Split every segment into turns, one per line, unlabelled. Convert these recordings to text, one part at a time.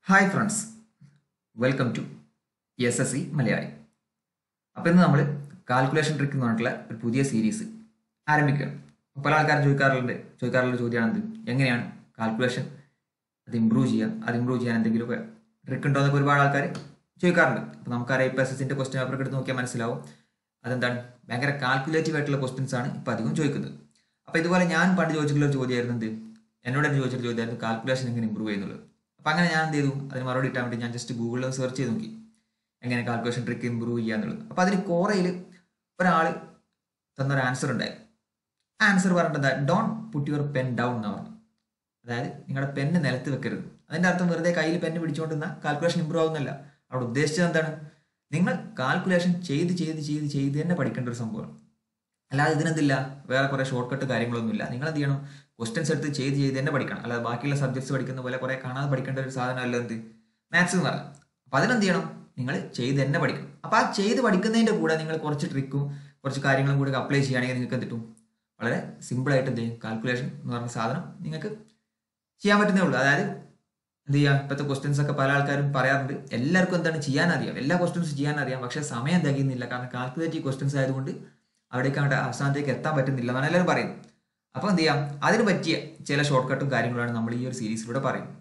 hi friends welcome to S S C Malayali അപ്പോൾ ഇന്ന് നമ്മൾ കാൽക്കുലേഷൻ ട്രിക്ക് എന്ന് പറഞ്ഞിട്ടുള്ള ഒരു പുതിയ സീരീസ് ആരംഭിക്കുകയാണ് പല ആൾക്കാരും ചോദിക്കാറുണ്ട് ചോദിക്കാറുള്ള ചോദ്യമാണെന്ത് എങ്ങനെയാണ് കാൽക്കുലേഷൻ അത് ഇമ്പ്രൂവ് ചെയ്യുക അത് ഇമ്പ്രൂവ് ചെയ്യാൻ എന്തെങ്കിലുമൊക്കെ ട്രിക്ക് ഉണ്ടോ എന്നൊക്കെ ഒരുപാട് ആൾക്കാർ ചോദിക്കാറുണ്ട് അപ്പോൾ നമുക്കറിയാം ഇപ്പോൾ എസ് എസിൻ്റെ ക്വസ്റ്റ്യൻ പേപ്പർ എടുത്ത് നോക്കിയാൽ മനസ്സിലാവും അതെന്താണ് ഭയങ്കര കാൽക്കുലേറ്റീവ് ആയിട്ടുള്ള ക്വസ്റ്റ്യൻസ് ആണ് ഇപ്പോൾ അധികം ചോദിക്കുന്നത് അപ്പോൾ ഇതുപോലെ ഞാൻ പണ്ട് ചോദിച്ചിട്ടുള്ള ഒരു ചോദ്യമായിരുന്നു എന്ത് എന്നോട് തന്നെ ചോദിച്ചിട്ട് ചോദ്യമായിരുന്നു കാൽക്കുലേഷൻ എങ്ങനെ ഇമ്പ്രൂവ് ചെയ്യുന്നുള്ളത് അപ്പം അങ്ങനെ ഞാൻ എന്ത് ചെയ്തു അതിന് മറുപടി ഇട്ടാൻ വേണ്ടി ഞാൻ ജസ്റ്റ് ഗൂഗിളിൽ സെർച്ച് ചെയ്ത് നോക്കി എങ്ങനെ കാൽക്കുലേഷൻ ട്രിക്ക് ഇമ്പ്രൂവ് ചെയ്യുക എന്നുള്ളത് അപ്പോൾ അതിൽ കോറയിൽ ഒരാൾ തന്നൊരു ആൻസർ ഉണ്ടായി ആൻസർ പറഞ്ഞിട്ട് don't put your pen down എന്ന് പറഞ്ഞു അതായത് നിങ്ങളുടെ പെന്ന് നിലത്ത് വെക്കരുത് അതിൻ്റെ അർത്ഥം വെറുതെ കയ്യിൽ പെന്ന് പിടിച്ചുകൊണ്ടിരുന്ന കാൽക്കുലേഷൻ ഇമ്പ്രൂവ് ആവുന്നല്ല അവിടെ ഉദ്ദേശിച്ചത് എന്താണ് നിങ്ങൾ കാൽക്കുലേഷൻ ചെയ്ത് ചെയ്ത് ചെയ്ത് ചെയ്ത് തന്നെ പഠിക്കേണ്ട ഒരു സംഭവമാണ് അല്ലാതെ ഇതിനെന്തില്ല വേറെ കുറേ ഷോർട്ട് കട്ട് കാര്യങ്ങളൊന്നുമില്ല നിങ്ങൾ എന്ത് ചെയ്യണം ക്വസ്റ്റ്യൻസ് എടുത്ത് ചെയ്ത് ചെയ്ത് തന്നെ പഠിക്കണം അല്ലാതെ ബാക്കിയുള്ള സബ്ജക്ട്സ് പഠിക്കുന്ന പോലെ കുറേ കാണാതെ പഠിക്കേണ്ട ഒരു സാധനമല്ല എന്ത് മാത്സ് എന്ന് പറയാം അപ്പം അതിനെന്ത് ചെയ്യണം നിങ്ങൾ ചെയ്ത് തന്നെ പഠിക്കണം അപ്പോൾ ആ ചെയ്ത് പഠിക്കുന്നതിൻ്റെ കൂടെ നിങ്ങൾ കുറച്ച് ട്രിക്കും കുറച്ച് കാര്യങ്ങളും കൂടി അപ്ലൈ ചെയ്യുകയാണെങ്കിൽ നിങ്ങൾക്ക് എന്ത് കിട്ടും വളരെ സിമ്പിളായിട്ട് എന്ത് ചെയ്യും കാൽക്കുലേഷൻ എന്ന് പറഞ്ഞ സാധനം നിങ്ങൾക്ക് ചെയ്യാൻ പറ്റുന്നേ ഉള്ളൂ അതായത് എന്ത് ചെയ്യുക ഇപ്പോഴത്തെ ക്വസ്റ്റ്യൻസ് ഒക്കെ പല ആൾക്കാരും പറയാറുണ്ട് എല്ലാവർക്കും എന്താണ് ചെയ്യാൻ അറിയാം എല്ലാ ക്വസ്റ്റ്യൻസ് ചെയ്യാൻ അറിയാം പക്ഷേ സമയം തികയുന്നില്ല കാരണം കാൽക്കുലേറ്റീവ് ക്വസ്റ്റ്യൻസ് ആയതുകൊണ്ട് അവിടേക്ക് അങ്ങോട്ട് അവസാനത്തേക്ക് എത്താൻ പറ്റുന്നില്ല എന്നാണ് എല്ലാവരും പറയുന്നത് അപ്പോൾ എന്ത് ചെയ്യാം അതിന് പറ്റിയ ചില ഷോർട്ട് കട്ടും കാര്യങ്ങളാണ് നമ്മൾ ഈ ഒരു സീരീസിലൂടെ പറയുന്നത്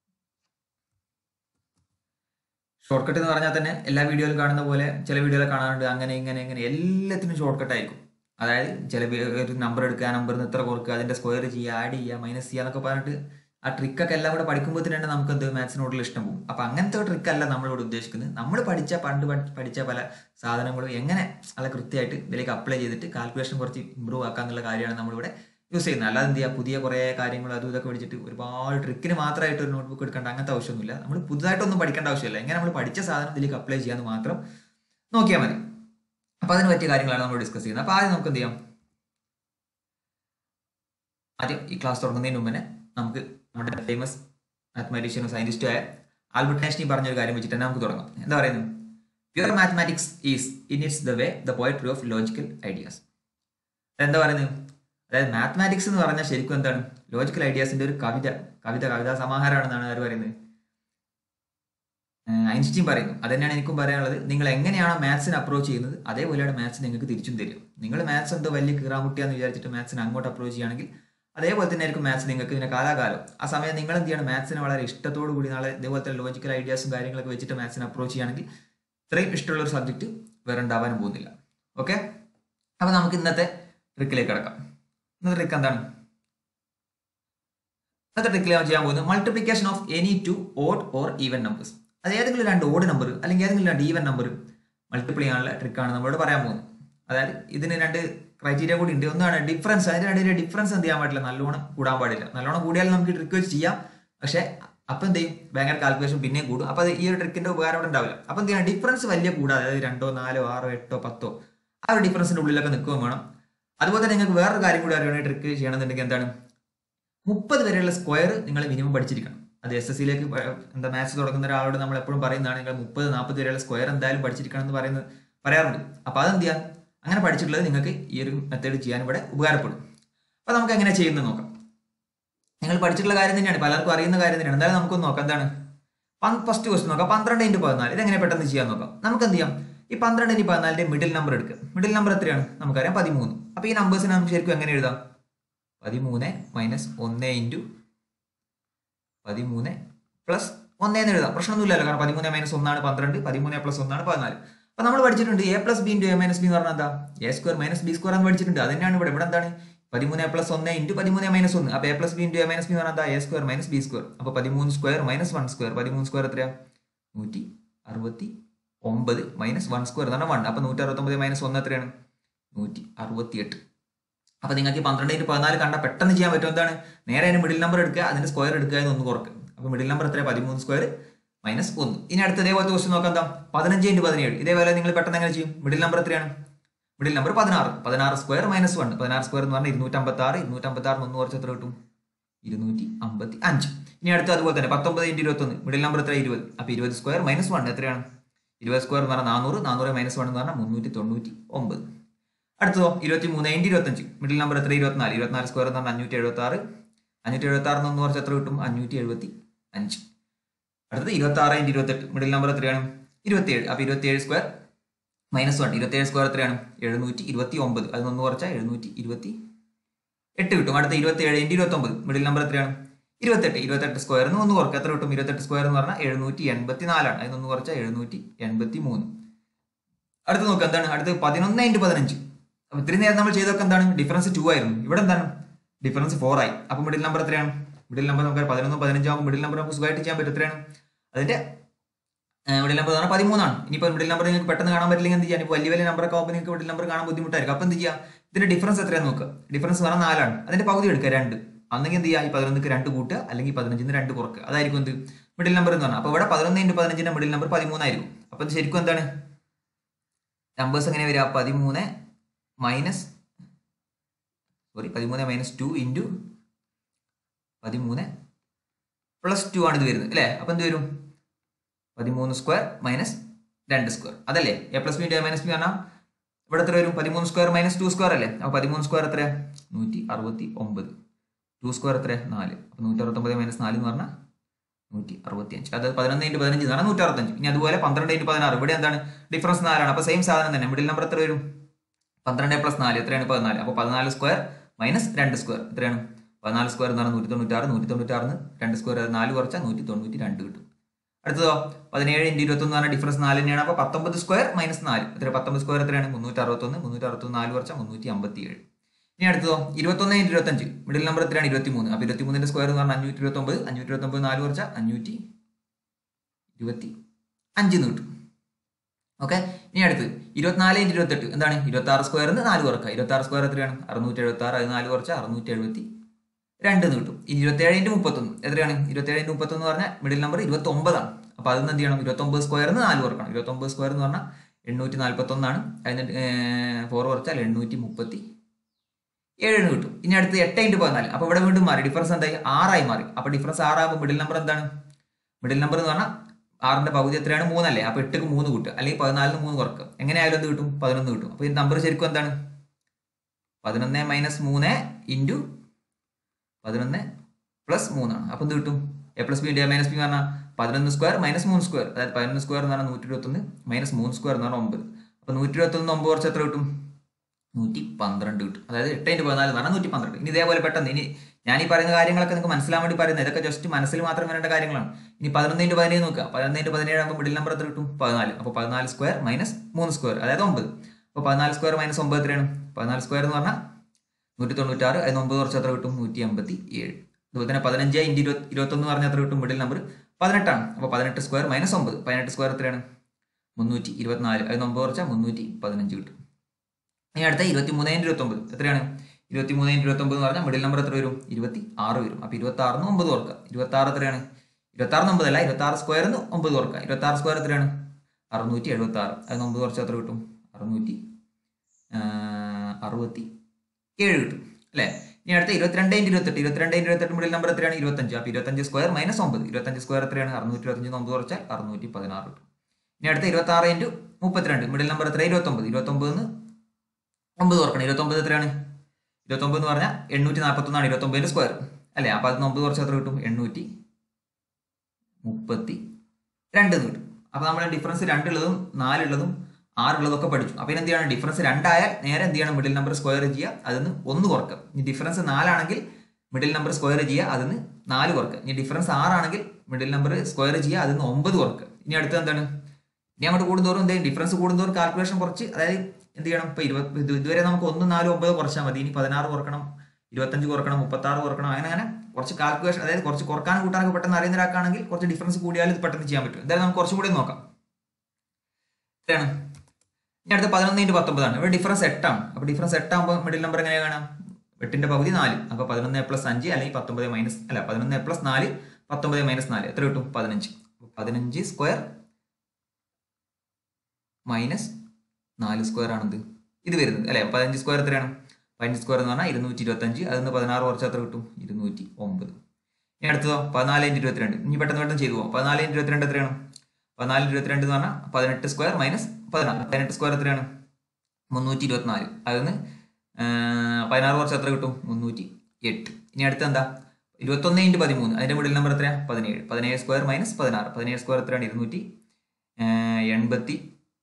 ഷോർട്ട് കട്ട് എന്ന് പറഞ്ഞാൽ തന്നെ എല്ലാ വീഡിയോയിലും കാണുന്ന പോലെ ചില വീഡിയോയിൽ കാണാറുണ്ട് അങ്ങനെ ഇങ്ങനെ ഇങ്ങനെ എല്ലാത്തിനും ഷോർട്ട് കട്ട് ആയിരിക്കും അതായത് ചില ഒരു നമ്പർ എടുക്കുക നമ്പറിൽ നിന്ന് ഇത്ര കുറക്കുക അതിന്റെ സ്ക്വയർ ചെയ്യുക ആഡ് ചെയ്യുക മൈനസ് ചെയ്യുക എന്നൊക്കെ പറഞ്ഞിട്ട് ആ ട്രിക്കൊക്കെ എല്ലാം കൂടെ പഠിക്കുമ്പോൾ തന്നെ നമുക്ക് എന്ത് മാത്സിനോടുള്ള ഇഷ്ടം പോകും അപ്പൊ അങ്ങനത്തെ ട്രിക്ക് അല്ല നമ്മളിവിടെ ഉദ്ദേശിക്കുന്നത് നമ്മൾ പഠിച്ച പണ്ട് പഠിച്ച പല സാധനങ്ങളും എങ്ങനെ നല്ല കൃത്യമായിട്ട് ഇതിലേക്ക് അപ്ലൈ ചെയ്തിട്ട് കാൽക്കുലേഷൻ കുറച്ച് ഇമ്പ്രൂവ് ആക്കാന്നുള്ള കാര്യമാണ് നമ്മളിവിടെ യൂസ് ചെയ്യുന്നത് അല്ലാതെ എന്ത് ചെയ്യുക പുതിയ കുറേ കാര്യങ്ങൾ അതും ഇതൊക്കെ പഠിച്ചിട്ട് ഒരുപാട് ട്രിക്കിന് മാത്രമായിട്ട് ഒരു നോട്ട്ബുക്ക് എടുക്കേണ്ട അങ്ങനത്തെ ആവശ്യമൊന്നുമില്ല നമ്മൾ പുതുതായിട്ടൊന്നും പഠിക്കേണ്ട ആവശ്യമില്ല എങ്ങനെ നമ്മൾ പഠിച്ച സാധനം ഇതിലേക്ക് അപ്ലൈ ചെയ്യാന്ന് മാത്രം നോക്കിയാൽ മതി അപ്പൊ അതിന് പറ്റിയ കാര്യങ്ങളാണ് നമ്മൾ ഡിസ്കസ് ചെയ്യുന്നത് അപ്പൊ ആദ്യം നമുക്ക് എന്ത് ചെയ്യാം ആദ്യം ഈ ക്ലാസ് തുടങ്ങുന്നതിന് മുമ്പ് തന്നെ നമുക്ക് നമ്മുടെ ഫേമസ് മാത്തമാറ്റീഷ്യനും സയന്റിസ്റ്റും ആയ ആൽബർട്ട് ഐൻസ്റ്റീൻ പറഞ്ഞ ഒരു കാര്യം വെച്ചിട്ട് തന്നെ നമുക്ക് തുടങ്ങാം എന്താ പറയുന്നത് pure mathematics is in its the way the poetry of logical ideas എന്താ പറയുന്നത് അതായത് മാത്തമാറ്റിക്സ് എന്ന് പറഞ്ഞാൽ ശരിക്കും എന്താണ് ലോജിക്കൽ ഐഡിയാസിന്റെ ഒരു കവിത കവിത കവിതാ സമാഹാരമാണെന്നാണ് ആര് പറയുന്നത് ഐൻസ്റ്റീൻ പറയുന്നു അത് തന്നെയാണ് എനിക്കും പറയാനുള്ളത് നിങ്ങൾ എങ്ങനെയാണോ മാത്സിനെ അപ്രോച്ച് ചെയ്യുന്നത് അതേപോലെയാണ് മാത്സ് നിങ്ങൾക്ക് തിരിച്ചും തരും നിങ്ങൾ മാത്സ് എന്തോ വലിയ കീറാമുട്ടിയാന്ന് വിചാരിച്ചിട്ട് മാത്സിനെ അങ്ങോട്ട് അപ്രോച്ച് ചെയ്യുകയാണെങ്കിൽ അതേപോലെ തന്നെ ആയിരിക്കും മാത്സ് നിങ്ങൾക്ക് പിന്നെ കാലാകാലം ആ സമയം നിങ്ങൾ എന്ത് ചെയ്യണം മാത്സിനെ വളരെ ഇഷ്ടത്തോടു കൂടി നാളെ ഇതേപോലത്തെ ലോജിക്കൽ ഐഡിയാസും കാര്യങ്ങളൊക്കെ വെച്ചിട്ട് മാത്സിനെ അപ്രോച്ച് ചെയ്യുകയാണെങ്കിൽ ഇത്രയും ഇഷ്ടമുള്ള ഒരു സബ്ജക്റ്റ് വേറെ ഉണ്ടാവാനും പോകുന്നില്ല ഓക്കെ അപ്പൊ നമുക്ക് ഇന്നത്തെ ട്രിക്കിലേക്ക് കിടക്കാം ഇന്നത്തെ ട്രിക്ക് എന്താണ് ഇന്നത്തെ ട്രിക്കിൽ ഞാൻ ചെയ്യാൻ പോകുന്നത് multiplication of any two odd or even numbers അത് ഏതെങ്കിലും രണ്ട് ഓഡ് നമ്പർ അല്ലെങ്കിൽ ഏതെങ്കിലും രണ്ട് ഈവൻ നമ്പർ മൾട്ടിപ്ലൈ ചെയ്യാനുള്ള ട്രിക്കാണ് നമ്മളോട് പറയാൻ പോകുന്നത് അതായത് ഇതിന് രണ്ട് ക്രൈറ്റീരിയ കൂടി ഉണ്ട് ഒന്നാണ് ഡിഫറൻസ് അതിന് രണ്ടിന്റെ ഡിഫറൻസ് എന്ത് ചെയ്യാൻ പാടില്ല നല്ലോണം കൂടാൻ പാടില്ല നല്ലോണം കൂടിയാൽ നമുക്ക് ട്രിക്ക് വെച്ച് ചെയ്യാം പക്ഷേ അപ്പൊ എന്ത് ചെയ്യും ഭയങ്കര കാൽക്കുലേഷൻ പിന്നെയും കൂടും അപ്പൊ അത് ഈ ഒരു ട്രിക്കിന്റെ ഉപകാരം അവിടെ ഉണ്ടാവില്ല അപ്പൊ എന്ത് ചെയ്യണം ഡിഫറൻസ് വലിയ കൂടാതെ അതായത് രണ്ടോ നാലോ ആറോ എട്ടോ പത്തോ ആ ഒരു ഡിഫറൻസിന്റെ ഉള്ളിലൊക്കെ നിൽക്കുകയും വേണം അതുപോലെ തന്നെ നിങ്ങൾക്ക് വേറൊരു കാര്യം കൂടി അറിയണമെങ്കിൽ ട്രിക്ക് ചെയ്യണമെന്നുണ്ടെങ്കിൽ എന്താണ് മുപ്പത് വരെയുള്ള സ്ക്വയർ നിങ്ങൾ മിനിമം പഠിച്ചിരിക്കണം അത് എസ് എസ് സിയിലേക്ക് എന്താ മാത്സ് തുടങ്ങുന്ന ഒരാളോട് നമ്മൾ എപ്പോഴും പറയുന്നതാണ് നിങ്ങൾ മുപ്പത് നാൽപ്പത് വരെയുള്ള സ്ക്വയർ എന്തായാലും പഠിച്ചിരിക്കണം എന്ന് പറയുന്നത് പറയാറുണ്ട് അപ്പൊ അതെന്ത് ചെയ്യാൻ അങ്ങനെ പഠിച്ചിട്ടുള്ളത് നിങ്ങൾക്ക് ഈ ഒരു മെത്തേഡ് ചെയ്യാൻ ഇവിടെ ഉപകാരപ്പെടും അപ്പൊ നമുക്ക് എങ്ങനെ ചെയ്യുന്നത് നോക്കാം നിങ്ങൾ പഠിച്ചിട്ടുള്ള കാര്യം തന്നെയാണ് പലർക്കും അറിയുന്ന കാര്യം തന്നെയാണ് എന്തായാലും നമുക്കൊന്ന് നോക്കാം എന്താണ് ഫസ്റ്റ് ക്വസ്റ്റ് നോക്കാം പന്ത്രണ്ട് ഇൻറ്റു പതിനാല് ഇതെങ്ങനെ പെട്ടെന്ന് ചെയ്യാൻ നോക്കാം നമുക്ക് എന്ത് ചെയ്യാം ഈ പന്ത്രണ്ട് ഇൻറ്റു പതിനാലിന്റെ മിഡിൽ നമ്പർ എടുക്കുക മിഡിൽ നമ്പർ എത്രയാണ് നമുക്കറിയാം പതിമൂന്ന് അപ്പൊ ഈ നമ്പേഴ്സിനെ നമുക്ക് ശരിക്കും എങ്ങനെ എഴുതാം പതിമൂന്ന് മൈനസ് ഒന്ന് ഇൻറ്റു പതിമൂന്ന് പ്ലസ് ഒന്നേന്ന് എഴുതാം പ്രശ്നമൊന്നുമില്ലല്ലോ കാരണം പതിമൂന്ന് മൈനസ് ഒന്നാണ് പന്ത്രണ്ട് പതിമൂന്ന് പ്ലസ് ഒന്നാണ് പതിനാല് അപ്പൊ നമ്മൾ പഠിച്ചിട്ടുണ്ട് A plus B into A minus B എന്ന് പറഞ്ഞാൽ എന്താ A square minus B square എന്ന് പഠിച്ചിട്ടുണ്ട് അത് തന്നെയാണ് ഇവിടെ ഇവിടെ എന്താണ് പതിമൂന്ന് പ്ലസ് ഒന്ന് ഇൻറ്റു പതിമൂന്ന് മൈനസ് ഒന്ന് അപ്പൊ A plus B into A minus B എന്ന് പറഞ്ഞാൽ A square minus B square അപ്പൊ പതിമൂന്ന് സ്ക്വയർ മൈനസ് വൺ സ്ക്വയർ പതിമൂന്ന് സ്ക്വയർ എത്രയാ നൂറ്റി അറുപത്തി ഒമ്പത് മൈനസ് വൺ സ്ക്വയർ എന്ന് പറഞ്ഞാൽ വൺ അപ്പൊ നൂറ്റി അറുപത്തൊമ്പത് മൈനസ് ഒന്ന് എത്രയാണ് നൂറ്റി അറുപത്തി എട്ട് അപ്പൊ നിങ്ങൾക്ക് പന്ത്രണ്ട് ഇൻറ്റു പതിനാല് കണ്ട പെട്ടെന്ന് ചെയ്യാൻ പറ്റും എന്താണ് നേരെ അതിന് മിഡിൽ നമ്പർ എടുക്കുക അതിന്റെ സ്ക്വയർ എടുക്കുക എന്ന് ഒന്ന് കുറക്കുക അപ്പൊ മിഡിൽ നമ്പർ എത്രയാണ് പതിമൂന്ന് സ്ക്വയർ മൈനസ് ഒന്ന് ഇനി അടുത്ത ഇതേപോലത്തെ ക്വസ്റ്റ്യൻ നോക്കാം എന്താ പതിനഞ്ച് ഇൻറ്റു പതിനേഴ് ഇതേപോലെ നിങ്ങൾ പെട്ടെന്ന് എങ്ങനെ ചെയ്യും മിഡിൽ നമ്പർ എത്രയാണ് മിഡിൽ നമ്പർ പതിനാറ് പതിനാറ് സ്ക്വയർ മൈനസ് വൺ പതിനാറ് സ്ക്വയർ എന്ന് പറഞ്ഞാൽ ഇരുന്നൂറ്റമ്പത്തി ആറ് ഇരുന്നൂറ്റമ്പത്തി ആറ് ഒന്ന് കുറച്ച് എത്ര കിട്ടും ഇരുന്നൂറ്റി അമ്പത്തി അഞ്ച് ഇനി അടുത്ത അതുപോലെ തന്നെ പത്തൊമ്പത് ഇൻറ്റു ഇരുപത്തൊന്ന് മിഡിൽ നമ്പർ എത്ര ഇരുപത് അപ്പൊ ഇരുപത് സ്ക്വയർ മൈനസ് വൺ എത്രയാണ് ഇരുപത് സ്ക്വയർ എന്ന് പറഞ്ഞാൽ നാനൂറ് നാനൂറ് മൈനസ് വൺ എന്ന് പറഞ്ഞാൽ മുന്നൂറ്റി തൊണ്ണൂറ്റി ഒമ്പത് അടുത്തതോ ഇരുപത്തി മൂന്ന് ഇൻറ്റു ഇരുപത്തഞ്ച് മിഡിൽ നമ്പർ എത്ര ഇരുപത്തിനാല് ഇരുപത്തിനാല് സ്ക്വയർ എന്ന് പറഞ്ഞാൽ അഞ്ഞൂറ്റി എഴുപത്തി ആറ് അഞ്ഞൂറ്റി എഴുപത്തി ആറ് എന്ന് കുറച്ച് എത്ര കിട്ടും അഞ്ഞൂറ്റി എഴുപത്തി അഞ്ച് അടുത്തത് ഇരുപത്തി ആറ് ഇൻറ്റു ഇരുപത്തെട്ട് മിഡിൽ നമ്പർ എത്രയാണ് ഇരുപത്തിയേഴ് അപ്പോൾ ഇരുപത്തിയേഴ് സ്ക്വയർ മൈനസ് വൺ ഇരുപത്തിയേഴ് സ്ക്വയർ എത്രയാണ് എഴുന്നൂറ്റി ഇരുപത്തി ഒമ്പത് അത് ഒന്ന് കുറച്ചാൽ എഴുന്നൂറ്റി ഇരുപത്തി എട്ട് കിട്ടും അടുത്ത ഇരുപത്തിയേഴ് ഇൻറ്റു ഇരുപത്തൊമ്പത് മിഡിൽ നമ്പർ എത്രയാണ് ഇരുപത്തെട്ട് ഇരുപത്തെട്ട് സ്ക്വയർ എന്ന് ഒന്ന് കുറക്കുക എത്ര കിട്ടും ഇരുപത്തെട്ട് സ്ക്വയർ എന്ന് പറഞ്ഞാൽ എഴുന്നൂറ്റി എൺപത്തി നാലാണ് അതിനൊന്ന് കുറച്ചാൽ എഴുന്നൂറ്റി എൺപത്തി മൂന്ന് അടുത്ത് നോക്കുക എന്താണ് അടുത്ത് പതിനൊന്ന് ഇൻറ്റു പതിനഞ്ച് അപ്പൊ ഇത്രയും നേരം നമ്മൾ ചെയ്തൊക്കെ എന്താണ് ഡിഫറൻസ് ടു ആയിരുന്നു ഇവിടെ എന്താണ് ഡിഫറൻസ് ഫോർ ആയി അപ്പൊ മിഡിൽ നമ്പർ എത്രയാണ് മിഡിൽ നമ്പർ നമുക്ക് പതിനൊന്നും പതിനഞ്ചും ആകുമ്പോൾ മിഡിൽ നമ്പർ നമുക്ക് സുഖമായിട്ട് ചെയ്യാൻ പറ്റും എത്രയാണ് അതിന്റെ മിഡിൽ നമ്പർ പറഞ്ഞാൽ പതിമൂന്നാണ് ഇനിയിപ്പോൾ മിഡിൽ നമ്പർ നിങ്ങൾക്ക് പെട്ടെന്ന് കാണാൻ പറ്റില്ലെങ്കിൽ എന്ത് ചെയ്യാൻ ഇപ്പോൾ വലിയ വലിയ നമ്പർ ഒക്കെ ആകുമ്പോൾ നിങ്ങൾക്ക് മിഡിൽ നമ്പർ കാണാൻ ബുദ്ധിമുട്ടായിരിക്കും അപ്പം എന്ത് ചെയ്യുക ഇതിന്റെ ഡിഫറൻസ് എത്രയാന്ന് നോക്കുക ഡിഫറൻസ് പറഞ്ഞാൽ നാലാണ് അതിന്റെ പകുതി എടുക്കുക രണ്ട് അന്നെങ്കിൽ എന്ത് ചെയ്യുക ഈ പതിനൊന്നിക്ക് രണ്ട് കൂട്ടുക അല്ലെങ്കിൽ പതിനഞ്ചിന് രണ്ട് കുറക്കുക അതായിരിക്കും എന്ത് മിഡിൽ നമ്പർ എന്ന് പറഞ്ഞാൽ അപ്പോൾ ഇവിടെ പതിനൊന്ന് ഇൻറ്റു പതിനഞ്ചിന്റെ മിഡിൽ നമ്പർ പതിമൂന്നായിരിക്കും അപ്പോൾ ഇത് ശരിക്കും എന്താണ് നമ്പേഴ്സ് എങ്ങനെ വരിക പതിമൂന്ന് മൈനസ് സോറി പതിമൂന്ന് മൈനസ് ടു ഇൻറ്റു പതിമൂന്ന് പ്ലസ് ടു ആണ് ഇത് വരുന്നത് അല്ലേ അപ്പം എന്ത് വരും പതിമൂന്ന് സ്ക്വയർ മൈനസ് രണ്ട് സ്ക്വയർ അതല്ലേ A plus B minus B പറഞ്ഞാൽ ഇവിടെ എത്ര വരും പതിമൂന്ന് സ്ക്വയർ മൈനസ് ടു സ്ക്വയർ അല്ലേ അപ്പോൾ പതിമൂന്ന് സ്ക്വയർ എത്ര നൂറ്റി അറുപത്തി ഒമ്പത് ടു സ്ക്വയർ എത്ര നാല് അപ്പോൾ നൂറ്റി അറുപത്തൊമ്പത് മൈനസ് നാല് എന്ന് പറഞ്ഞാൽ നൂറ്റി അറുപത്തി അഞ്ച് അത് പതിനൊന്ന് ഇൻറ്റു പതിനഞ്ച് എന്ന് പറഞ്ഞാൽ നൂറ്റി അറുപത്തഞ്ച് ഇനി അതുപോലെ പന്ത്രണ്ട് ഇൻറ്റു പതിനാറ് ഇവിടെ എന്താണ് ഡിഫറൻസ് നാലാണ് അപ്പോൾ സെയിം സാധനം തന്നെ മിഡിൽ നമ്പർ എത്ര വരും പന്ത്രണ്ട് പ്ലസ് നാല് എത്രയാണ് പതിനാല് അപ്പോൾ പതിനാല് സ്ക്വയർ മൈനസ് രണ്ട് സ്ക്വയർ എത്രയാണ് പതിനാല് സ്ക്വയർ എന്ന് പറഞ്ഞാൽ നൂറ്റി തൊണ്ണൂറ്റാറ് നൂറ്റി തൊണ്ണൂറ്റാറിന് രണ്ട് സ്ക്വയർ നാല് കുറച്ചാൽ നൂറ്റി തൊണ്ണൂറ്റി രണ്ട് കിട്ടും അടുത്തതോ പതിനേഴ് ഇൻറ്റു ഇരുപത്തൊന്ന് പറഞ്ഞാൽ ഡിഫറൻസ് നാല് തന്നെയാണ് അപ്പോൾ പത്തൊമ്പത് സ്ക്വയർ മൈനസ് നാല് എത്ര പത്തൊമ്പത് സ്ക്വയർ എത്രയാണ് മുന്നൂറ്റി അറുപത്തൊന്ന് മുന്നൂറ്റി അറുപത്തൊന്ന് നാല് കുറച്ചാൽ മുന്നൂറ്റി അമ്പത്തി ഏഴ് ഇനി അടുത്തതോ ഇരുപത്തൊന്ന് ഇൻറ്റു ഇരുപത്തഞ്ച് മിഡിൽ നമ്പർ എത്രയാണ് ഇരുപത്തി മൂന്ന് അപ്പോൾ ഇരുപത്തി മൂന്നിന്റെ സ്ക്വയർ എന്ന് പറഞ്ഞാൽ അഞ്ഞൂറ്റി ഇരുപത്തൊമ്പത് അഞ്ഞൂറ്റി ഇരുപത്തൊമ്പത് നാല് കുറച്ചാൽ അഞ്ഞൂറ്റി ഇരുപത്തി അഞ്ചിന്ന് കിട്ടും ഓക്കെ ഇനി അടുത്ത് ഇരുപത്തിനാല് ഇൻറ്റു ഇരുപത്തെട്ട് എന്താണ് ഇരുപത്തി ആറ് സ്ക്വയറിന് നാല് കുറക്കുക ഇരുപത്തി ആറ് സ്ക്വയർ എത്രയാണ് അറുന്നൂറ്റി എഴുപത്തി ആറ് അത് നാല് കുറച്ച് അറുന്നൂറ്റി എഴുപത്തി രണ്ട് എന്ന് കിട്ടും ഇനി ഇരുപത്തേഴ് ഇൻറ്റു മുപ്പത്തൊന്ന് എത്രയാണ് ഇരുപത്തേഴ് ഇൻറ്റു മുപ്പത്തൊന്ന് പറഞ്ഞാൽ മിഡിൽ നമ്പർ ഇരുപത്തി ഒമ്പതാണ് അപ്പോൾ അതിന് എന്ത് ചെയ്യണം ഇരുപത്തൊമ്പത് സ്ക്വയറിന് നാല് കുറക്കണം ഇരുപത്തൊമ്പത് സ്ക്വയർ എന്ന് പറഞ്ഞാൽ എണ്ണൂറ്റി നാൽപ്പത്തൊന്നാണ് അതിന് ഫോർ കുറച്ചാൽ എണ്ണൂറ്റി മുപ്പത്തി ഏഴിന് കിട്ടും ഇനി അടുത്ത് എട്ട് ഇൻറ്റു പതിനാല് അപ്പോൾ ഇവിടെ വീണ്ടും മാറി ഡിഫറൻസ് എന്തായി ആറായി മാറി അപ്പോൾ ഡിഫറൻസ് ആറാകുമ്പോൾ മിഡിൽ നമ്പർ എന്താണ് മിഡിൽ നമ്പർ എന്ന് പറഞ്ഞാൽ ആറിന്റെ പകുതി എത്രയാണ് മൂന്നല്ലേ അപ്പൊ എട്ടുക്ക് മൂന്ന് കൂട്ടുക അല്ലെങ്കിൽ പതിനാലിന് മൂന്ന് കുറക്കുക എങ്ങനെയായാലും എന്ത് കിട്ടും പതിനൊന്ന് കിട്ടും അപ്പൊ ഈ നമ്പർ ശരിക്കും എന്താണ് പതിനൊന്ന് മൈനസ് മൂന്ന് ഇൻറ്റു പതിനൊന്ന് പ്ലസ് മൂന്നാണ് അപ്പൊ എന്ത് കിട്ടും A plus B minus B എന്ന് പറഞ്ഞാൽ പതിനൊന്ന് സ്ക്വയർ മൈനസ് മൂന്ന് സ്ക്വയർ അതായത് പതിനൊന്ന് സ്ക്വയർ എന്ന് പറഞ്ഞാൽ നൂറ്റി ഇരുപത്തൊന്ന് മൈനസ് മൂന്ന് സ്ക്വയർ എന്ന് പറഞ്ഞാൽ ഒമ്പത് അപ്പൊ നൂറ്റി ഇരുപത്തൊന്ന് ഒമ്പത് കുറച്ച് എത്ര കിട്ടും നൂറ്റി പന്ത്രണ്ട് കിട്ടും അതായത് എട്ട് ഇൻറ്റു പതിനാല് എന്ന് പറഞ്ഞാൽ നൂറ്റി പന്ത്രണ്ട് ഇനി ഇതേപോലെ പെട്ടെന്ന് ഇനി ഞാൻ ഈ പറയുന്ന കാര്യങ്ങളൊക്കെ നിങ്ങൾക്ക് മനസ്സിലാൻ വേണ്ടി പറയുന്നത് ഇതൊക്കെ ജസ്റ്റ് മനസ്സിൽ മാത്രം വരേണ്ട കാര്യങ്ങളാണ് ഇനി പതിനൊന്ന് ഇൻറ്റു പതിനേഴ് നോക്കുക പതിനൊന്ന് ഇൻറ്റു പതിനേഴ് ആകുമ്പോൾ മിഡിൽ നമ്പർ എത്ര കിട്ടും പതിനാല് അപ്പോൾ പതിനാല് സ്ക്വയർ മൈനസ് മൂന്ന് സ്ക്വയർ അതായത് ഒമ്പത് അപ്പോൾ പതിനാല് സ്ക്വയർ മൈനസ് ഒമ്പത് എത്രയാണ് പതിനാല് സ്ക്വയർ എന്ന് പറഞ്ഞാൽ നൂറ്റി തൊണ്ണൂറ്റാറ് അതിന് ഒമ്പത് കുറച്ച് എത്ര കിട്ടും നൂറ്റി അമ്പത്തി ഏഴ് അതുപോലെ തന്നെ പതിനഞ്ച് ഇൻറ്റു ഇരുപത്തി ഇരുപത്തൊന്ന് പറഞ്ഞാൽ എത്ര കിട്ടും മിഡിൽ നമ്പർ പതിനെട്ടാണ് അപ്പോൾ പതിനെട്ട് സ്ക്വയർ മൈനസ് ഒമ്പത് പതിനെട്ട് സ്ക്വയർ എത്രയാണ് മുന്നൂറ്റി ഇരുപത്തിനാല് അതിന് ഒമ്പത് കുറച്ചാൽ മുന്നൂറ്റി പതിനഞ്ച് കിട്ടും ഇനി അടുത്ത ഇരുപത്തി മൂന്ന് ഇരുപത്തി ഒമ്പത് എത്രയാണ് ഇരുപത്തി മൂന്ന് ഇരുപത്തി ഒമ്പത് എന്ന് പറഞ്ഞാൽ മിഡിൽ നമ്പർ എത്ര വരും ഇരുപത്തി ആറ് വരും അപ്പോൾ ഇരുപത്തി ആറിന് ഒമ്പത് ഓർക്കുക ഇരുപത്തി ആറ് എത്രയാണ് ഇരുപത്തി ആറിന് ഒമ്പതല്ല ഇരുപത്തി ആറ് സ്ക്വയറിന് ഒമ്പത് ഓർക്കുക ഇരുപത്തി ആറ് സ്ക്വയർ എത്രയാണ് അറുന്നൂറ്റി എഴുപത്തി ആറ് അതിന് ഒമ്പത് കുറച്ച് എത്ര കിട്ടും അറുന്നൂറ്റി അറുപത്തി ഏഴ് കിട്ടും അല്ലേ ഇനി അടുത്ത ഇരുപത്തിരണ്ട് ഇൻറ്റ് ഇരുപത്തെട്ട് ഇരുപത്തിരണ്ട് ഇൻറ്റ് ഇരുപത്തെട്ട് മിഡിൽ നമ്പർ എത്രയാണ് ഇരുപത്തഞ്ച് അപ്പോൾ ഇരുപത്തഞ്ച് സ്ക്വയർ മൈനസ് ഒമ്പത് ഇരുപത്തഞ്ച് സ്ക്വയർ എത്രയാണ് അറുന്നൂറ്റി ഇരുപത്തഞ്ച് ഒമ്പത് കുറച്ചാൽ അറുന്നൂറ്റി പതിനാറ് കിട്ടും ഇനി അടുത്ത ഇരുപത്തി ആറ് ഇൻറ്റു മുപ്പത്തിരണ്ട് മിഡിൽ നമ്പർ എത്ര ഇരുപത്തൊമ്പത് ഇരുപത്തൊമ്പതിന് ഒമ്പത് ഓർക്കണം ഇരുപത്തൊമ്പത് എത്രയാണ് ഇരുപത്തൊമ്പത് എന്ന് പറഞ്ഞാൽ എണ്ണൂറ്റി നാൽപ്പത്തൊന്നാണ് ഇരുപത്തൊമ്പതിന്റെ സ്ക്വയർ അല്ലേ അപ്പോൾ അതിന് ഒമ്പത് കുറച്ച് എത്ര കിട്ടും എണ്ണൂറ്റി മുപ്പത്തി രണ്ട് എന്ന് കിട്ടും അപ്പോൾ നമ്മൾ ഡിഫറൻസ് രണ്ടുള്ളതും നാലുള്ളതും ആറുള്ളതും ഒക്കെ പഠിച്ചു അപ്പോൾ എന്ത് ചെയ്യണം ഡിഫറൻസ് രണ്ടായാൽ നേരെ എന്ത് ചെയ്യണം മിഡിൽ നമ്പർ സ്ക്വയർ ചെയ്യുക അതിന് ഒന്ന് കുറക്കുക ഇനി ഡിഫറൻസ് നാലാണെങ്കിൽ മിഡിൽ നമ്പർ സ്ക്വയർ ചെയ്യുക അതിന് നാല് കുറക്കുക ഇനി ഡിഫറൻസ് ആറാണെങ്കിൽ മിഡിൽ നമ്പർ സ്ക്വയർ ചെയ്യുക അതിന് ഒമ്പത് കുറക്കുക ഇനി അടുത്ത് എന്താണ് ഇനി അങ്ങോട്ട് കൂടുന്തോറും എന്തെയും ഡിഫറൻസ് കൂടുന്തോറും കാൽക്കുലേഷൻ കുറച്ച് അതായത് എന്ത് ചെയ്യണം ഇപ്പൊ ഇരുപത് ഇത് ഇതുവരെ നമുക്ക് ഒന്ന് നാല് ഒമ്പത് കുറച്ചാൽ മതി ഇനി പതിനാറ് കുറക്കണം ഇരുപത്തഞ്ച് കുറക്കണം മുപ്പത്താറ് കുറക്കണം അങ്ങനെ അങ്ങനെ കുറച്ച് കാൽക്കുലേഷൻ അതായത് കുറച്ച് കുറക്കാനും കൂട്ടാനൊക്കെ പെട്ടെന്ന് അറിയുന്ന ഒരാൾക്കാണെങ്കിൽ കുറച്ച് ഡിഫറൻസ് കൂടിയാൽ ഇത് പെട്ടെന്ന് ചെയ്യാൻ പറ്റും എന്തായാലും നമുക്ക് കുറച്ചും കൂടി നോക്കാം എത്രയാണ് ഇനി അടുത്ത പതിനൊന്ന് ഇൻറ്റു പത്തൊമ്പതാണ് ഇവിടെ ഡിഫറൻസ് എട്ടാണ് അപ്പോൾ ഡിഫറൻസ് എട്ടാകുമ്പോൾ മിഡിൽ നമ്പർ എങ്ങനെ കാണാം എട്ടിന്റെ പകുതി നാല് അപ്പോൾ പതിനൊന്ന് പ്ലസ് അഞ്ച് അല്ലെങ്കിൽ പത്തൊമ്പത് മൈനസ് അല്ല പതിനൊന്ന് പ്ലസ് നാല് പത്തൊമ്പത് മൈനസ് നാല് എത്ര കിട്ടും പതിനഞ്ച് പതിനഞ്ച് സ്ക്വയർ മൈനസ് നാല് സ്ക്വയർ ആണിത് ഇത് വരുന്നത് അല്ലെ പതിനഞ്ച് സ്ക്വയർ എത്രയാണ് പതിനഞ്ച് സ്ക്വയർ എന്ന് പറഞ്ഞാൽ ഇരുന്നൂറ്റി ഇരുപത്തഞ്ച് അതിൽ നിന്ന് പതിനാറ് കുറച്ച് എത്ര കിട്ടും ഇരുന്നൂറ്റി ഒമ്പത് ഇനി അടുത്തതോ പതിനാല് ഇൻറ്റ് ഇരുപത്തിരണ്ട് ഇനി പെട്ടെന്ന് പെട്ടെന്ന് ചെയ്തു പോകും പതിനാല് ഇൻറ്റ് ഇരുപത്തിരണ്ട് എത്രയാണ് പതിനാല് ഇരുപത്തിരണ്ട് എന്ന് പറഞ്ഞാൽ പതിനെട്ട് സ്ക്വയർ മൈനസ് പതിനാറ് പതിനെട്ട് സ്ക്വയർ എത്രയാണ് മുന്നൂറ്റി ഇരുപത്തിനാല് അതിൽ നിന്ന് പതിനാറ് കുറച്ച് എത്ര കിട്ടും മുന്നൂറ്റി എട്ട് ഇനി അടുത്ത എന്താ ഇരുപത്തൊന്ന് ഇൻറ്റു പതിമൂന്ന് അതിൻ്റെ മിഡിൽ നമ്പർ എത്രയാണ് പതിനേഴ് പതിനേഴ് സ്ക്വയർ മൈനസ് പതിനാറ് പതിനേഴ് സ്ക്വയർ എത്രയാണ് ഇരുന്നൂറ്റി ഏഹ്, എൺപത്തി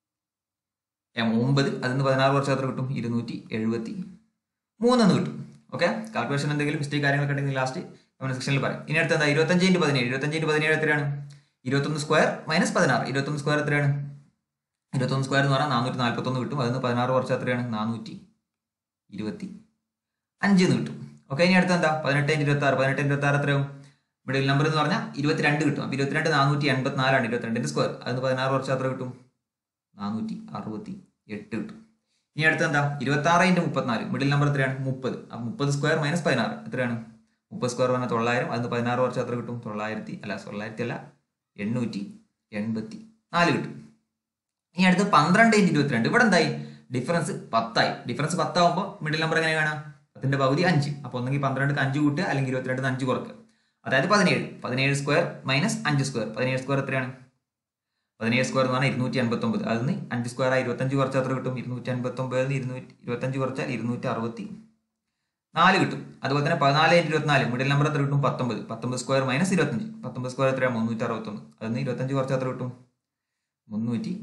ഏഹ്, ഒമ്പത് അതിൽ നിന്ന് പതിനാറ് കുറച്ച് എത്ര കിട്ടും ഇരുന്നൂറ്റി എഴുപത്തി മൂന്നെന്ന് കിട്ടും ഓക്കെ കാൽക്കുലേഷൻ എന്തെങ്കിലും മിസ്റ്റേക്ക് കാര്യങ്ങളൊക്കെ ഉണ്ടെങ്കിൽ ലാസ്റ്റ് കമന്റ് സെക്ഷനിൽ പറയും ഇനി അടുത്ത എന്താ ഇരുപത്തഞ്ച് ഇൻറ്റു പതിനേഴ് ഇരുപത്തഞ്ച് ഇൻറ്റു പതിനേഴ് എത്രയാണ് ഇരുപത്തൊന്ന് സ്ക്വയർ മൈനസ് പതിനാറ് ഇരുപത്തൊന്ന് സ്ക്വയർ എത്രയാണ് ഇരുപത്തൊന്ന് സ്ക്വയർ എന്ന് പറഞ്ഞാൽ നാനൂറ്റി നാൽപ്പത്തൊന്ന് കിട്ടും അതിൽ നിന്ന് പതിനാറ് കുറച്ച് എത്രയാണ് നാനൂറ്റി ഇരുപത്തി അഞ്ച് എന്ന് കിട്ടും ഓക്കെ ഇനി അടുത്ത എന്താ പതിനെട്ട് ഇൻറ്റു ഇരുപത്തി ആറ് പതിനെട്ട് ഇരുപത്തി ആറ് എത്രയാവും മിഡിൽ നമ്പർ എന്ന് പറഞ്ഞാൽ ഇരുപത്തിരണ്ട് കിട്ടും അപ്പോൾ ഇരുപത്തിരണ്ട് നാനൂറ്റി എൺപത്തി നാലാണ് ഇരുപത്തിരണ്ടിൻ്റെ സ്ക്വയർ അതിന് പതിനാറ് കുറച്ച് എത്ര കിട്ടും നാനൂറ്റി അറുപത്തി എട്ട് കിട്ടും ഇനി അടുത്ത എന്താ ഇരുപത്തി ആറ് ഇൻറ്റു മുപ്പത്തിനാല് മിഡിൽ നമ്പർ എത്രയാണ് മുപ്പത് അപ്പം മുപ്പത് സ്ക്വയർ മൈനസ് പതിനാറ് എത്രയാണ് മുപ്പത് സ്ക്വയർ പറഞ്ഞാൽ തൊള്ളായിരം അതിന് പതിനാറ് കുറച്ച് എത്ര കിട്ടും തൊള്ളായിരത്തി അല്ല തൊള്ളായിരത്തി അല്ല എണ്ണൂറ്റി എൺപത്തി നാല് കിട്ടും ഇനി അടുത്ത് പന്ത്രണ്ട് ഇൻറ്റു ഇരുപത്തിരണ്ട് ഇവിടെ എന്തായി ഡിഫറൻസ് പത്തായി ഡിഫറൻസ് പത്താവുമ്പോൾ മിഡിൽ നമ്പർ എങ്ങനെ കാണാം പത്തിന്റെ പകുതി അഞ്ച് അപ്പോൾ ഒന്നെങ്കിൽ പന്ത്രണ്ട് അഞ്ച് കൂട്ടുക അല്ലെങ്കിൽ ഇരുപത്തിരണ്ടിന് അഞ്ച് കുറക്കുക അതായത് പതിനേഴ് പതിനേഴ് സ്ക്വയർ മൈനസ് അഞ്ച് സ്ക്വയർ പതിനേഴ് സ്ക്വയർ എത്രയാണ് പതിനേഴ് സ്ക്വയർ എന്ന് പറഞ്ഞാൽ ഇരുന്നൂറ്റി അൻപത്തി ഒമ്പത് അതിൽ നിന്ന് അഞ്ച് സ്ക്വയർ ആയി ഇരുപത്തഞ്ച് കുറച്ചാൽ എത്ര കിട്ടും ഇരുന്നൂറ്റി അൻപത്തി ഒമ്പതിൽ നിന്ന് ഇരുന്നൂറ്റി ഇരുപത്തഞ്ച് കുറച്ചാൽ ഇരുന്നൂറ്റി അറുപത്തി നാല് കിട്ടും അതുപോലെ തന്നെ പതിനാല് ഇൻറ്റു ഇരുപത്തിനാല് മിഡിൽ നമ്പർ എത്ര കിട്ടും പത്തൊമ്പത് പത്തൊമ്പത് സ്ക്വയർ മൈനസ് ഇരുപത്തഞ്ച് പത്തൊമ്പത് സ്ക്വയർ എത്രയാണ് മുന്നൂറ്റി അറുപത്തൊന്ന് അതിൽ നിന്ന് ഇരുപത്തഞ്ച് കുറച്ചാൽ എത്ര കിട്ടും മുന്നൂറ്റി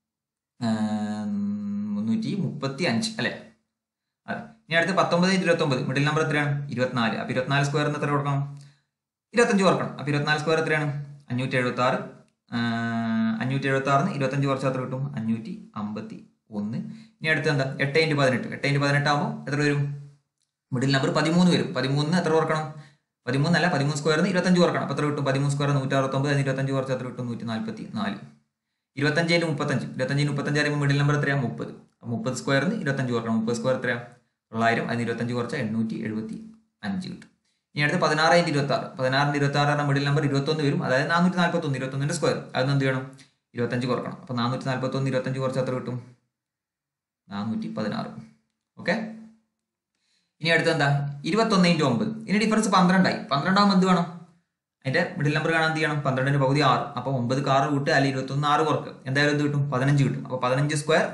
ആം, മുന്നൂറ്റി മുപ്പത്തി അഞ്ച് അല്ലേ അതെ ഇനി അടുത്ത് പത്തൊമ്പത് ഇരുപത്തൊമ്പത് മിഡിൽ നമ്പർ എത്രയാണ് ഇരുപത്തിനാല് അപ്പോൾ ഇരുപത്തിനാല് സ്ക്വയർ എത്ര കൊടുക്കണം ഇരുപത്തഞ്ച് കുറക്കണം അപ്പോൾ ഇരുപത്തിനാല് സ്ക്വയർ എത്രയാണ് അഞ്ഞൂറ്റി എഴുപത്തി ആറ് അഞ്ഞൂറ്റി എഴുപത്തി ആറിന് ഇരുപത്തഞ്ച് കുറച്ച് എത്ര കിട്ടും അഞ്ഞൂറ്റി അമ്പത്തി ഒന്ന് ഇനി അടുത്ത് എന്താ എട്ട് ഇൻറ്റു പതിനെട്ട് എട്ട് ഇൻറ്റു പതിനെട്ട് ആകുമ്പോൾ എത്ര വരും മിഡിൽ നമ്പർ പതിമൂന്ന് വരും പതിമൂന്നിന് എത്ര കുറക്കണം പതിമൂന്നല്ല പതിമൂന്ന് സ്ക്വയറിന് ഇരുപത്തഞ്ച് കുറക്കണം അപ്പോൾ എത്ര കിട്ടും പതിമൂന്ന് സ്ക്വയർ നൂറ്റി അറുപത്തൊമ്പത് അതിന് ഇരുപത്തഞ്ച് കുറച്ച് എത്ര കിട്ടും നൂറ്റി നാൽപ്പത്തി നാല് ഇരുപത്തഞ്ചിന് മുപ്പത്തഞ്ച് ഇരുപത്തഞ്ചിന് മുപ്പത്തഞ്ച് ആകുമ്പോൾ മിഡിൽ നമ്പർ എത്രയാണ് മുപ്പത് അപ്പോൾ മുപ്പത് സ്ക്വയറിന് ഇരുപത്തഞ്ച് കുറക്കണം മുപ്പത് സ്ക്വയർ എത്രയാണ് തൊള്ളായിരം അതിന് ഇരുപത്തഞ്ച് കുറച്ച് എണ്ണൂറ്റി എഴുപത്തി അഞ്ച് കിട്ടും ഇനി അടുത്ത് പതിനാറ് ഇൻറ്റ് ഇരുപത്തി ആറ് പതിനാറിൻ്റെ ഇരുപത്തി ആറ് മിഡിൽ നമ്പർ ഇരുപത്തൊന്ന് വരും അതായത് നാനൂറ്റി നാൽപ്പത്തൊന്ന് ഇരുപത്തൊന്നിൻ്റെ സ്ക്വയർ അതിന് എന്ത് ചെയ്യണം ഇരുപത്തഞ്ച് കുറക്കണം അപ്പോൾ നാനൂറ്റി നാൽപ്പത്തൊന്ന് ഇരുപത്തഞ്ച് കുറച്ച് എത്ര കിട്ടും നാനൂറ്റി പതിനാറ് ഓക്കെ ഇനി അടുത്ത് എന്താ ഇരുപത്തൊന്ന് ഇൻറ്റു ഒമ്പത് ഇനി ഡിഫറൻസ് പന്ത്രണ്ടായി പന്ത്രണ്ടാകുമ്പോൾ എന്ത് വേണം അതിന്റെ മിഡിൽ നമ്പർ കാണാൻ എന്ത് ചെയ്യണം പന്ത്രണ്ടിന്റെ പകുതി ആറ് അപ്പോൾ ഒമ്പത് ആറ് കൂട്ടുക അല്ലെങ്കിൽ ഇരുപത്തൊന്ന് ആറ് കുറക്കുക എന്തായാലും എന്ത് കിട്ടും പതിനഞ്ച് കിട്ടും അപ്പോൾ പതിനഞ്ച് സ്ക്വയർ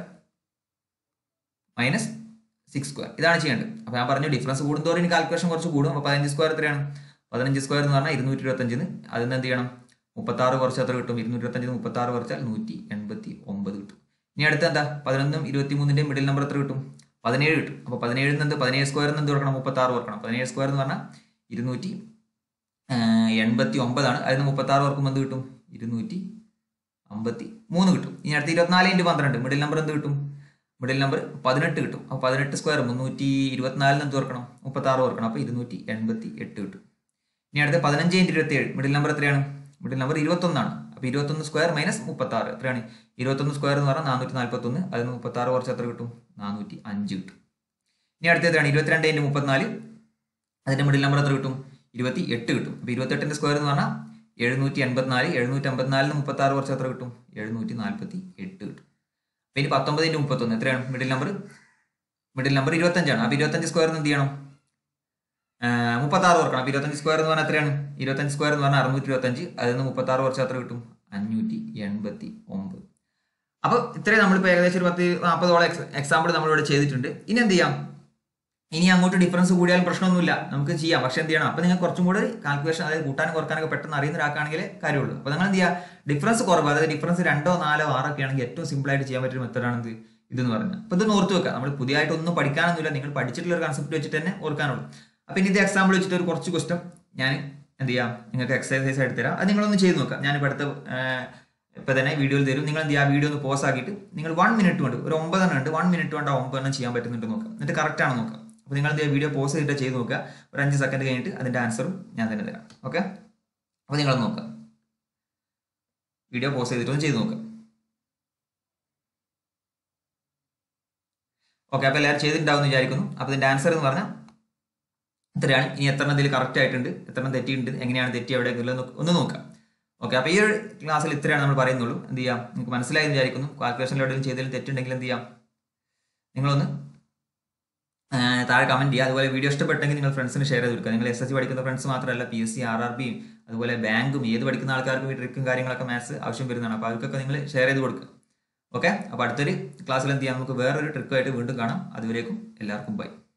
മൈനസ് സിക്സ് സ്ക്വയർ ഇതാണ് ചെയ്യേണ്ടത് അപ്പോൾ ഞാൻ പറഞ്ഞു ഡിഫറൻസ് കൂടുന്തോറും ഇനി കാൽക്കുലേഷൻ കുറച്ച് കൂടും അപ്പോൾ പതിനഞ്ച് സ്ക്വയർ എത്രയാണ് പതിനഞ്ച് സ്ക്വയർ എന്ന് പറഞ്ഞാൽ ഇരുന്നൂറ്റി ഇരുപത്തഞ്ചിന് അതിൽ നിന്ന് എന്ത് ചെയ്യണം മുപ്പത്താറ് കുറച്ച് എത്ര കിട്ടും ഇരുന്നൂറ്റി ഇരുപത്തഞ്ചിന് മുപ്പത്താറ് കുറച്ചാൽ നൂറ്റി എൺപത്തി ഒമ്പത് കിട്ടും ഇനി അടുത്ത എന്താ പതിനൊന്നും ഇരുപത്തി മൂന്നിന്റെ മിഡിൽ നമ്പർ എത്ര കിട്ടും പതിനേഴ് കിട്ടും അപ്പോൾ പതിനേഴിൽ നിന്ന് എന്ത് പതിനേഴ് സ്ക്വയറിൽ നിന്ന് എന്ത് കൊടുക്കണം മുപ്പത്താറ് കൊടുക്കണം പതിനേഴ് സ്ക്വയർ എന്ന് പറഞ്ഞാൽ ഇരുന്നൂറ്റി എൺപത്തി ഒമ്പതാണ് അതിന് മുപ്പത്തി ആറ് ഓർക്കുമ്പോൾ എന്ത് കിട്ടും ഇരുന്നൂറ്റി അമ്പത്തി മൂന്ന് കിട്ടും ഇനി അടുത്ത ഇരുപത്തിനാല് ഇൻറ്റു പന്ത്രണ്ട് മിഡിൽ നമ്പർ എന്ത് കിട്ടും മിഡിൽ നമ്പർ പതിനെട്ട് കിട്ടും അപ്പോൾ പതിനെട്ട് സ്ക്വയർ മുന്നൂറ്റി ഇരുപത്തിനാലിന് എന്ത് ഓർക്കണം മുപ്പത്തി ആറ് ഓർക്കണം അപ്പോൾ ഇരുന്നൂറ്റി എൺപത്തി എട്ട് കിട്ടും ഇനി അടുത്ത പതിനഞ്ച് ഇൻറ്റു ഇരുപത്തി ഏഴ് മിഡിൽ നമ്പർ എത്രയാണ് മിഡിൽ നമ്പർ ഇരുപത്തൊന്നാണ് അപ്പോൾ ഇരുപത്തൊന്ന് സ്ക്വയർ മൈനസ് മുപ്പത്തി ആറ് എത്രയാണ് ഇരുപത്തൊന്ന് സ്ക്വയർ എന്ന് പറഞ്ഞാൽ നാനൂറ്റി നാൽപ്പത്തൊന്ന് അതിന് മുപ്പത്തി ആറ് കുറച്ച് എത്ര കിട്ടും നാനൂറ്റി അഞ്ച് കിട്ടും ഇനി അടുത്ത എത്രയാണ് ഇരുപത്തിരണ്ട് ഇൻറ്റു മുപ്പത്തിനാല് അതിന്റെ മിഡിൽ നമ്പർ എത്ര കിട്ടും ഇരുപത്തി എട്ട് കിട്ടും അപ്പോൾ ഇരുപത്തെട്ടിന്റെ സ്ക്വയർ എന്ന് പറഞ്ഞാൽ എഴുന്നൂറ്റി എൺപത്തിനാല് എഴുന്നൂറ്റി അമ്പത്തിനാലിന് മുപ്പത്തി ആറ് കുറച്ച് എത്ര കിട്ടും എഴുന്നൂറ്റി നാൽപ്പത്തി എട്ട് കിട്ടും അപ്പോൾ ഇനി പത്തൊമ്പത് ഇൻറ്റു മുപ്പത്തൊന്ന് എത്രയാണ് മിഡിൽ നമ്പർ മിഡിൽ നമ്പർ ഇരുപത്തഞ്ചാണ് അപ്പോൾ ഇരുപത്തഞ്ച് സ്ക്വയർ എന്ത് ചെയ്യണം മുപ്പത്തി ആറ് ഓർക്കണം അപ്പോൾ ഇരുപത്തഞ്ച് സ്ക്വയർ എന്ന് പറഞ്ഞാൽ എത്രയാണ് ഇരുപത്തഞ്ച് സ്ക്വയർ എന്ന് പറഞ്ഞാൽ അറുന്നൂറ്റി ഇരുപത്തഞ്ച് അതിൽ നിന്ന് മുപ്പത്തി ആറ് കുറച്ച് എത്ര കിട്ടും അഞ്ഞൂറ്റി എൺപത്തി ഒമ്പത് അപ്പോൾ ഇത്രയും നമ്മളിപ്പോൾ ഏകദേശം ഒരു പത്ത് നാൽപ്പതോളം എക്സാമ്പിൾ നമ്മളിവിടെ ചെയ്തിട്ടുണ്ട് ഇനി എന്ത് ചെയ്യാം ഇനി അങ്ങോട്ട് ഡിഫറൻസ് കൂടിയാൽ പ്രശ്നമൊന്നുമില്ല നമുക്ക് ചെയ്യാം പക്ഷെ എന്ത് ചെയ്യണം അപ്പോൾ നിങ്ങൾ കുറച്ചും കൂടി കാൽക്കുലേഷൻ അതായത് കൂട്ടാനും കുറക്കാനൊക്കെ പെട്ടെന്ന് അറിയുന്ന ഒരാൾക്കാണെങ്കിൽ കാര്യമുള്ളൂ അപ്പോൾ നിങ്ങൾ എന്ത് ചെയ്യുക ഡിഫറൻസ് കുറവ് അതായത് ഡിഫറൻസ് രണ്ടോ നാലോ ആറോ ഒക്കെ ആണെങ്കിൽ ഏറ്റവും സിമ്പിൾ ആയിട്ട് ചെയ്യാൻ പറ്റിയ മെത്തഡാണ് ഇത് ഇതെന്ന് പറയുന്നത് അപ്പോൾ ഇതൊന്ന് ഓർത്ത് വെക്കുക നമ്മൾ പുതിയതായിട്ട് ഒന്നും പഠിക്കാനൊന്നുമില്ല നിങ്ങൾ പഠിച്ചിട്ടുള്ള ഒരു കൺസെപ്റ്റ് വെച്ചിട്ട് തന്നെ ഓർക്കാനുള്ളൂ അപ്പോൾ ഇനി ഇത് എക്സാമ്പിൾ വെച്ചിട്ട് ഒരു കുറച്ച് ക്വസ്റ്റം ഞാൻ എന്ത് ചെയ്യാം നിങ്ങൾക്ക് എക്സസൈസ് ആയിട്ട് തരാം അത് നിങ്ങളൊന്ന് ചെയ്ത് നോക്കാം ഞാനിപ്പോൾ അടുത്ത ഇപ്പൊ തന്നെ വീഡിയോയിൽ തരും നിങ്ങൾ എന്ത് ചെയ്യുക വീഡിയോ ഒന്ന് പോസ് ആക്കിയിട്ട് നിങ്ങൾ വൺ മിനിറ്റ് കൊണ്ട് ഒരു ഒമ്പതെണ്ണം ഉണ്ട് വൺ മിനിറ്റ് കൊണ്ട് ആ ഒമ്പതെണ്ണം ചെയ്യാൻ പറ്റുന്നുണ്ട് നോക്കാം എന്നിട്ട് കറക്റ്റ് ആണ് നോക്കാം അപ്പോൾ നിങ്ങൾ എന്ത് ചെയ്യുക വീഡിയോ പോസ് ചെയ്തിട്ട് ചെയ്ത് നോക്കുക ഒരു അഞ്ച് സെക്കൻഡ് കഴിഞ്ഞിട്ട് അതിന്റെ ആൻസറും ഞാൻ തന്നെ തരാം ഓക്കെ അപ്പോൾ നിങ്ങൾ നോക്കാം വീഡിയോ പോസ് ചെയ്തിട്ട് ഒന്ന് ചെയ്ത് നോക്കാം ഓക്കെ അപ്പോൾ എല്ലാവരും ചെയ്തിട്ടുണ്ടാവും എന്ന് വിചാരിക്കുന്നു അപ്പോൾ ഇതിന്റെ ആൻസർ എന്ന് പറഞ്ഞാൽ ഇത്രയാണ് ഇനി എത്ര ഇതിൽ കറക്റ്റ് ആയിട്ടുണ്ട് എത്ര തെറ്റിയിട്ടുണ്ട് എങ്ങനെയാണ് തെറ്റി എവിടെ ഒന്ന് നോക്കാം ഓക്കെ അപ്പോൾ ഈ ഒരു ക്ലാസ്സിൽ ഇത്രയാണ് നമ്മൾ പറയുന്നുള്ളൂ എന്ത് ചെയ്യാം നിങ്ങൾക്ക് മനസ്സിലായി എന്ന് വിചാരിക്കുന്നു കാൽക്കുലേഷനിൽ എവിടെയും ചെയ്തതിൽ തെറ്റുണ്ടെങ്കിൽ എന്ത് ചെയ്യാം നിങ്ങളൊന്ന് താഴെ കമന്റ് ചെയ്യുക അതുപോലെ വീഡിയോ ഇഷ്ടപ്പെട്ടെങ്കിൽ നിങ്ങൾ ഫ്രണ്ട്സിന് ഷെയർ ചെയ്ത് കൊടുക്കുക നിങ്ങൾ എസ് എസ് സി പഠിക്കുന്ന ഫ്രണ്ട്സ് മാത്രമല്ല P S C R R ബിയും അതുപോലെ ബാങ്കും ഏത് പഠിക്കുന്ന ആൾക്കാർക്കും ഈ ട്രിക്കും കാര്യങ്ങളൊക്കെ മാത്സ് ആവശ്യം വരുന്നതാണ് അപ്പോൾ അവർക്കൊക്കെ നിങ്ങൾ ഷെയർ ചെയ്ത് കൊടുക്കുക ഓക്കെ അപ്പോൾ അടുത്തൊരു ക്ലാസ്സിൽ എന്ത് ചെയ്യാം നമുക്ക് വേറൊരു ട്രിക്കുമായിട്ട് വീണ്ടും കാണാം അതുവരേക്കും എല്ലാവർക്കും ബൈ